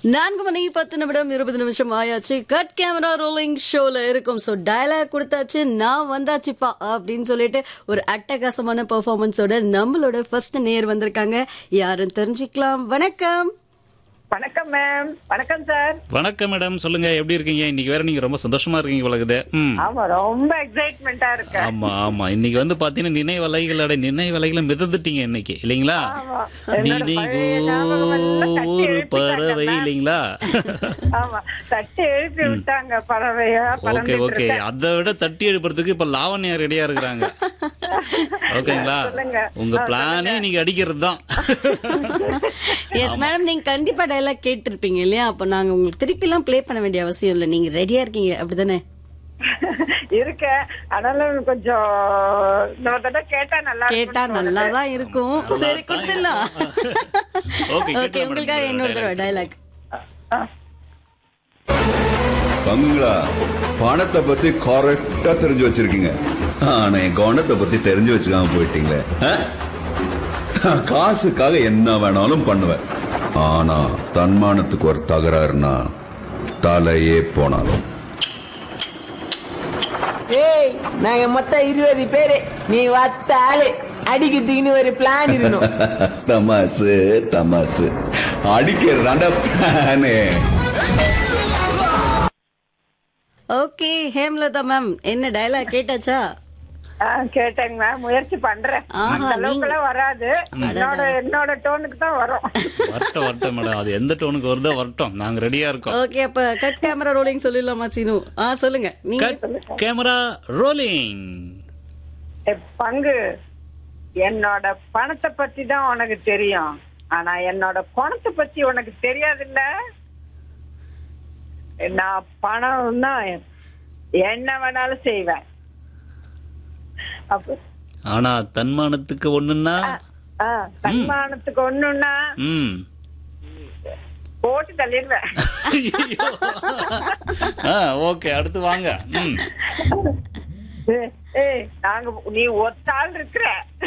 நான்கு மணி பத்து நிமிடம் இருபது நிமிஷம் ஆயாச்சு கட் கேமரா ரோலிங் ஷோல இருக்கும் ஸோ டயலாக் கொடுத்தாச்சு நான் வந்தாச்சுப்பா அப்படின்னு சொல்லிட்டு ஒரு அட்டகாசமான பெர்ஃபார்மன்ஸோட நம்மளோட ஃபர்ஸ்ட் நேர் வந்திருக்காங்க யாருன்னு தெரிஞ்சுக்கலாம் வணக்கம் வணக்கம் மேம் வணக்கம் சார் வணக்கம் மேடம் சொல்லுங்க எப்படி இருக்கீங்க இன்னைக்கு வேற நீங்க ரொம்ப சந்தோஷமா இருக்கீங்க உலகது ம் ஆமா ரொம்ப எக்ஸைட்மெண்டா இருக்கேன் ஆமா ஆமா இன்னைக்கு வந்து பாத்தீங்கன்னா நினைவலைகளோட நினைவலைகளை மிதந்துட்டீங்க இன்னைக்கு இல்லைங்களா ஆமா. என்னோட பழைய ஞாபகம் எல்லாம் தட்டி நினைவோ ஒரு எழுப்பிட்டாங்க பறவை ma'am. இல்லைங்களா ஆமா தட்டி எழுப்பி விட்டாங்க பறவையா ஓகே பறந்துட்டு ஓகே இருக்கேன். அதை விட தட்டி எடுப்பறதுக்கு இப்ப லாவண்யா ரெடியா இருக்கிறாங்க ஓகேங்களா சொல்லுங்க. உங்க ஆ, பிளானே நீங்க அடிக்கிறது தான் எஸ் மேடம் நீங்க கண்டிப்பா டயலாக் கேட்டிருப்பீங்க இல்லையா அப்போ நாங்க உங்களுக்கு திருப்பி எல்லாம் ப்ளே பண்ண வேண்டிய அவசியம் இல்லை நீங்க ரெடியா இருக்கீங்க அப்படிதானே இருக்கேன் ஆனாலும் கொஞ்சம் இன்னொரு தடவை கேட்டா நல்லா கேட்டா இருக்கும்னு நல்லா தோணுது. தான் இருக்கும் சரி கொடுத்துடலாம் Okay, ஓகே கேட்டலாம் உங்களுக்காக madam. இன்னொரு தடவை டயலாக் ஆ. பங்களா பணத்தை பத்தி கரெக்டா தெரிஞ்சு வச்சிருக்கீங்க ஆனா என் கவனத்தை பத்தி தெரிஞ்சு வச்சுக்காம போயிட்டீங்களே ஆ? நான் காசுக்காக என்ன வேணாலும் பண்ணுவேன் ஆனா தன்மானத்துக்கு ஒரு தகராறுனா தலையே போனாலும் ஏய் நாங்க மொத்தம் இருபது பேரு நீ வத்த ஆளு அடிக்கிறதுக்குன்னு ஒரு பிளான் இருக்கணும் தமாசு தமாசு அடிக்கிறதாண்டா பிளானே ஓகே ஹேம்லதா மேம் என்ன டயலாக் கேட்டாச்சா ஆ, கேட்டேங்க மேம் முயற்சி பண்றேன் ஆஹா, அந்த அளவுக்குலாம் வராது என்னோட என்னோட டோனுக்கு தான் வரும் வரட்டும் வரட்டும் மேடம் அது எந்த டோனுக்கு வருதோ வரட்டும் நாங்க ரெடியா இருக்கோம் ஓகே அப்ப கட் கேமரா ரோலிங் சொல்லிடலாமா சீனு ஆ சொல்லுங்க நீங்க கட் கேமரா ரோலிங் ஏ, பங்கு என்னோட பணத்தை பத்தி தான் உனக்கு தெரியும் ஆனா என்னோட பணத்தை பத்தி உனக்கு தெரியாதுல்ல நான் பணம்னா என்ன வேணாலும் செய்வேன் அப்ப ஆனா தன்மானத்துக்கு ஒண்ணுன்னா ஆ, தன்மானத்துக்கு ஒண்ணுன்னா ம் போட்டு தள்ளிடுவேன் ஆ ஓகே அடுத்து வாங்க ம் ஏய், ஏய் நாங்க நீ ஒத்தாள் இருக்கிற